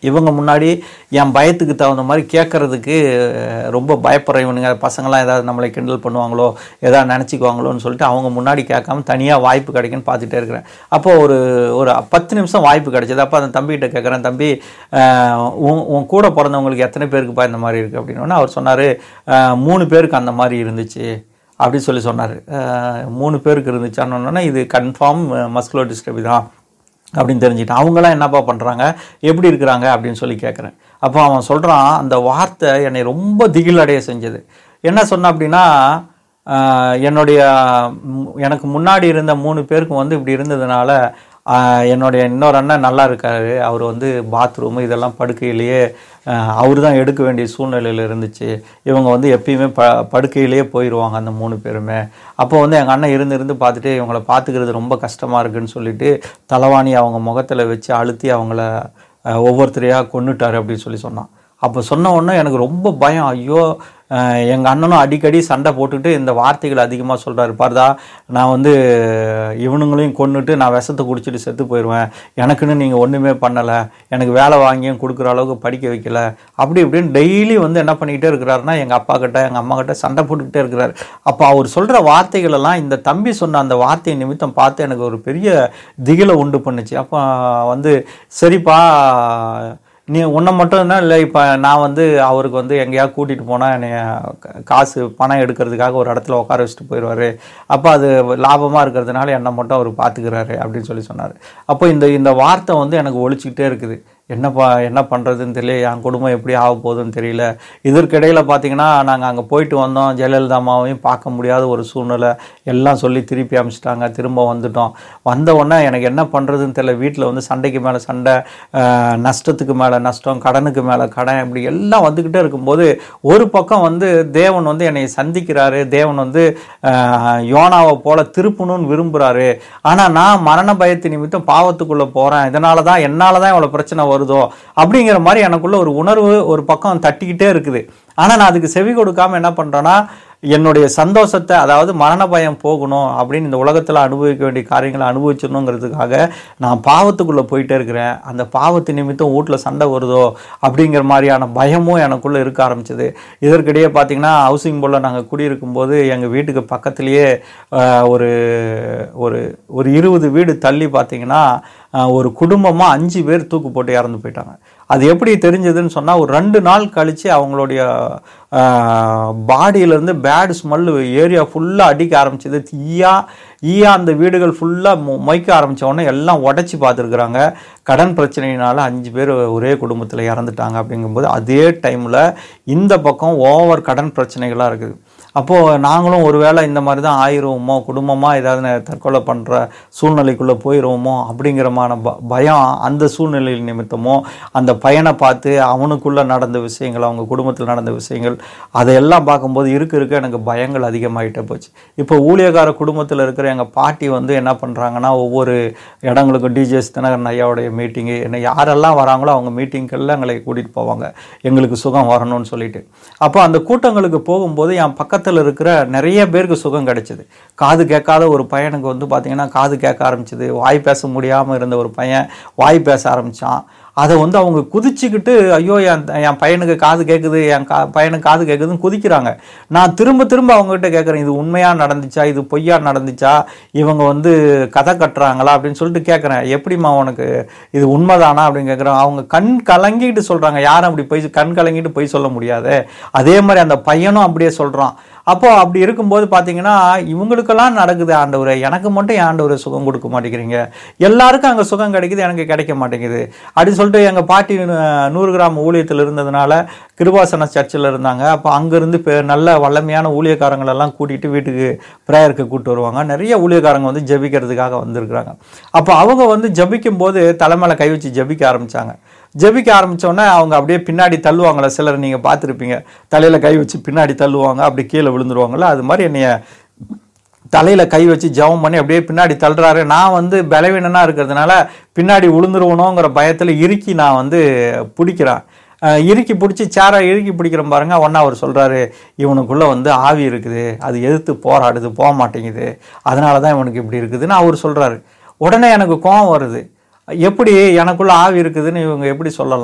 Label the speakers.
Speaker 1: இவங்க முன்னாடி என் பயத்துக்கு தகுந்த மாதிரி கேட்கறதுக்கு ரொம்ப பயப்படுற இவனுங்க பசங்களாம் ஏதாவது நம்மளை கிண்டல் பண்ணுவாங்களோ ஏதாவது நினச்சிக்குவாங்களோன்னு சொல்லிட்டு அவங்க முன்னாடி கேட்காம தனியாக வாய்ப்பு கிடைக்குன்னு பார்த்துட்டே இருக்கிறேன் அப்போ ஒரு ஒரு பத்து நிமிஷம் வாய்ப்பு கிடைச்சது அப்போ அந்த தம்பிகிட்ட கேட்குறேன் தம்பி அஹ், உன் உன் கூட பிறந்தவங்களுக்கு எத்தனை பேருக்குப்பா இந்த மாதிரி இருக்குது அப்படின்னு அவர் சொன்னார் மூணு பேருக்கு அந்த மாதிரி இருந்துச்சு அப்படின்னு சொல்லி சொன்னார் மூணு பேருக்கு இருந்துச்சான்னு இது கன்ஃபார்ம் மஸ்குலோ டிஸ்டர்பி தான் அப்படின்னு தெரிஞ்சுக்கிட்டேன் அவங்களாம் என்னப்பா பண்ணுறாங்க எப்படி இருக்கிறாங்க அப்படின்னு சொல்லி கேட்குறேன் அப்போ அவன் சொல்கிறான் அந்த வார்த்தை என்னை ரொம்ப திகிலடைய செஞ்சது என்ன சொன்ன அப்படின்னா ஆஹ், என்னுடைய ம், எனக்கு முன்னாடி இருந்த மூணு பேருக்கும் வந்து இப்படி இருந்ததுனால ஆஹ், என்னுடைய இன்னொரு அண்ணன் நல்லா இருக்காரு அவர் வந்து பாத்ரூமு இதெல்லாம் படுக்கையிலேயே அவர் தான் எடுக்க வேண்டிய சூழ்நிலையில் இருந்துச்சு இவங்க வந்து எப்பயுமே ப படுக்கையிலேயே போயிடுவாங்க அந்த மூணு பேருமே அப்போ வந்து எங்கள் அண்ணன் இருந்து இருந்து பார்த்துட்டு இவங்கள பார்த்துக்கிறது ரொம்ப கஷ்டமாக இருக்குன்னு சொல்லிட்டு தலைவாணி அவங்க முகத்தில் வச்சு அழுத்தி அவங்கள அஹ், ஒவ்வொருத்தரையாக கொன்னுட்டாரு அப்படின்னு சொல்லி சொன்னான் அப்போ சொன்ன உடனே எனக்கு ரொம்ப பயம் ஐயோ எங்கள் அண்ணனும் அடிக்கடி சண்டை போட்டுட்டு இந்த வார்த்தைகள் அதிகமாக சொல்கிறாரு பாருதா நான் வந்து இவனுங்களையும் கொன்னுட்டு நான் விஷத்தை குடிச்சிட்டு செத்து போயிடுவேன் எனக்குன்னு நீங்கள் ஒன்றுமே பண்ணலை எனக்கு வேலை வாங்கியும் கொடுக்குற அளவுக்கு படிக்க வைக்கல அப்படி இப்படின்னு டெய்லி வந்து என்ன பண்ணிக்கிட்டே இருக்கிறாருன்னா எங்கள் அப்பா கிட்ட எங்கள் அம்மா கிட்ட சண்டை போட்டுக்கிட்டே இருக்கிறாரு அப்போ அவர் சொல்கிற வார்த்தைகள் எல்லாம் இந்த தம்பி சொன்ன அந்த வார்த்தை நிமித்தம் பார்த்து எனக்கு ஒரு பெரிய திகிலை உண்டு பண்ணுச்சு அப்போ வந்து சரிப்பா நீ உன்னை மட்டும் என்ன இல்லை இப்போ நான் வந்து அவருக்கு வந்து எங்கேயாவது கூட்டிகிட்டு போனால் என்னை க- காசு பணம் எடுக்கிறதுக்காக ஒரு இடத்துல உட்கார வச்சுட்டு போயிடுவார் அப்போ அது லாபமாக இருக்கிறதுனால என்னை மட்டும் அவர் பார்த்துக்கிறாரு அப்படின்னு சொல்லி சொன்னார் அப்போ இந்த இந்த வார்த்தை வந்து எனக்கு ஒழிச்சிக்கிட்டே இருக்குது என்னப்பா என்ன பண்ணுறதுன்னு தெரியல என் குடும்பம் எப்படி ஆக போகுதுன்னு தெரியல இதற்கிடையில் பார்த்தீங்கன்னா நாங்கள் அங்கே போயிட்டு வந்தோம் ஜெயலலிதா அம்மாவையும் பார்க்க முடியாத ஒரு சூழ்நிலை எல்லாம் சொல்லி திருப்பி அனுப்பிச்சிட்டாங்க திரும்ப வந்துட்டோம் வந்த உடனே எனக்கு என்ன பண்ணுறதுன்னு தெரியல வீட்டில் வந்து சண்டைக்கு மேலே சண்டை ஆஹ், நஷ்டத்துக்கு மேலே நஷ்டம் கடனுக்கு மேலே கடன் இப்படி எல்லாம் வந்துக்கிட்டே இருக்கும்போது ஒரு பக்கம் வந்து தேவன் வந்து என்னை சந்திக்கிறாரு தேவன் வந்து ஆஹ், யோனாவை போல திருப்பணும்னு விரும்புகிறாரு ஆனால் நான் மரண பயத்து நிமித்தம் பாவத்துக்குள்ளே போகிறேன் இதனால தான் என்னால் தான் இவ்வளோ பிரச்சனை வருதோ அப்படிங்கிற மாதிரி எனக்குள்ள ஒரு உணர்வு ஒரு பக்கம் தட்டிக்கிட்டே இருக்குது ஆனால் நான் அதுக்கு செவி கொடுக்காம என்ன பண்ணுறேன்னா என்னுடைய சந்தோஷத்தை அதாவது மரண பயம் போகணும் அப்படின்னு இந்த உலகத்தில் அனுபவிக்க வேண்டிய காரியங்களை அனுபவிச்சிடணுங்கிறதுக்காக நான் பாவத்துக்குள்ளே போயிட்டே இருக்கிறேன் அந்த பாவத்து நிமித்தம் வீட்டில் சண்டை வருதோ அப்படிங்கிற மாதிரியான பயமும் எனக்குள்ளே இருக்க ஆரம்பிச்சது இதற்கிடையே பார்த்தீங்கன்னா ஹவுசிங் போர்டில் நாங்கள் குடியிருக்கும் போது எங்கள் வீட்டுக்கு பக்கத்துலேயே ஆஹ், ஒரு ஒரு ஒரு இருபது வீடு தள்ளி பார்த்தீங்கன்னா ஆஹ், ஒரு குடும்பமாக அஞ்சு பேர் தூக்கு போட்டு இறந்து போயிட்டாங்க அது எப்படி தெரிஞ்சதுன்னு சொன்னால் ஒரு ரெண்டு நாள் கழித்து அவங்களுடைய பாடியிலேருந்து பேட் ஸ்மெல்லு ஏரியா ஃபுல்லாக அடிக்க ஆரம்பிச்சது ஈயா ஈயா அந்த வீடுகள் ஃபுல்லாக மொய்க்க ஆரம்பிச்ச உடனே எல்லாம் உடச்சி பார்த்துருக்குறாங்க கடன் பிரச்சனையினால அஞ்சு பேர் ஒரே குடும்பத்தில் இறந்துட்டாங்க அப்படிங்கும்போது அதே டைமில் இந்த பக்கம் ஓவர் கடன் பிரச்சனைகளாக இருக்குது அப்போது நாங்களும் ஒருவேளை இந்த மாதிரி தான் ஆயிடுவோமோ குடும்பமாக ஏதாவது நே- தற்கொலை பண்ணுற சூழ்நிலைக்குள்ளே போயிடுவோமோ அப்படிங்கிறமான ப பயம் அந்த சூழ்நிலை நிமித்தமோ அந்த பையனை பார்த்து அவனுக்குள்ளே நடந்த விஷயங்கள் அவங்க குடும்பத்தில் நடந்த விஷயங்கள் அதையெல்லாம் பார்க்கும்போது இருக்க இருக்க எனக்கு பயங்கள் அதிகமாகிட்டே போச்சு இப்போ ஊழியக்கார குடும்பத்தில் இருக்கிற எங்கள் பாட்டி வந்து என்ன பண்ணுறாங்கன்னா ஒவ்வொரு இடங்களுக்கும் டிஜிஎஸ் தினகரன் ஐயாவுடைய மீட்டிங்கு என்ன யாரெல்லாம் வராங்களோ அவங்க மீட்டிங்கெல்லாம் எங்களை கூட்டிகிட்டு போவாங்க எங்களுக்கு சுகம் வரணும்னு சொல்லிட்டு அப்போ அந்த கூட்டங்களுக்கு போகும்போது என் பக்கத்தில் இருக்கிற நிறைய பேருக்கு சுகம் கிடைச்சிது காது கேட்காத ஒரு பையனுக்கு வந்து பார்த்தீங்கன்னா காது கேட்க ஆரம்பிச்சது வாய் பேச முடியாமல் இருந்த ஒரு பையன் வாய் பேச ஆரம்பித்தான் அதை வந்து அவங்க குதிச்சுக்கிட்டு ஐயோ என் என் பையனுக்கு காது கேட்குது என் கா பையனுக்கு காது கேட்குதுன்னு குதிக்கிறாங்க நான் திரும்ப திரும்ப அவங்ககிட்ட கேட்குறேன் இது உண்மையாக நடந்துச்சா இது பொய்யா நடந்துச்சா இவங்க வந்து கதை கட்டுறாங்களா அப்படின்னு சொல்லிட்டு கேட்குறேன் எப்படிம்மா உனக்கு இது உண்மைதானா அப்படின்னு கேட்குறேன் அவங்க கண் கலங்கிட்டு சொல்கிறாங்க யாரும் அப்படி போய் கண் கலங்கிட்டு போய் சொல்ல முடியாது அதே மாதிரி அந்த பையனும் அப்படியே சொல்கிறான் அப்போ அப்படி இருக்கும்போது பார்த்தீங்கன்னா இவங்களுக்கெல்லாம் நடக்குது ஆண்டவரே எனக்கு மட்டும் ஏன் ஆண்டவரே சுகம் கொடுக்க மாட்டேங்கிறீங்க எல்லாருக்கும் அங்கே சுகம் கிடைக்குது எனக்கு கிடைக்க மாட்டேங்குது அப்படின்னு சொல்லிட்டு எங்கள் பாட்டி அஹ், நூறு கிராம் ஊழியத்தில் இருந்ததுனால கிருபாசன சர்ச்சில் இருந்தாங்க அப்போ அங்கேருந்து இப்போ நல்ல வல்லமையான ஊழியக்காரங்களெல்லாம் கூட்டிகிட்டு வீட்டுக்கு ப்ரேயருக்கு கூப்பிட்டு வருவாங்க நிறைய ஊழியக்காரங்க வந்து ஜெபிக்கிறதுக்காக வந்திருக்கிறாங்க அப்போ அவங்க வந்து ஜெபிக்கும் போது தலைமையில கை வச்சு ஜெபிக்க ஆரம்பிச்சாங்க ஜெபிக்க ஆரம்பிச்ச உடனே அவங்க அப்படியே பின்னாடி தள்ளுவாங்களே சிலர் நீங்கள் பார்த்துருப்பீங்க தலையில் கை வச்சு பின்னாடி தள்ளுவாங்க அப்படி கீழே விழுந்துருவாங்கல்ல அது மாதிரி என்னைய தலையில் கை வச்சு ஜெபம் பண்ணி அப்படியே பின்னாடி தள்ளுறாரு நான் வந்து பலவீனனாக இருக்கிறதுனால பின்னாடி விழுந்துருவணுங்கிற பயத்தில் இறுக்கி நான் வந்து பிடிக்கிறேன் அஹ் இறுக்கி பிடிச்சி சேரை இறுக்கி பிடிக்கிறேன் பாருங்க ஒன்றா அவர் சொல்கிறாரு இவனுக்குள்ளே வந்து ஆவி இருக்குது அது எதிர்த்து போராடுது போக மாட்டேங்குது அதனால தான் இவனுக்கு இப்படி இருக்குதுன்னு அவர் சொல்கிறாரு உடனே எனக்கு கோவம் வருது எப்படி எனக்குள்ள ஆவி இருக்குதுன்னு இவங்க எப்படி சொல்லலாம்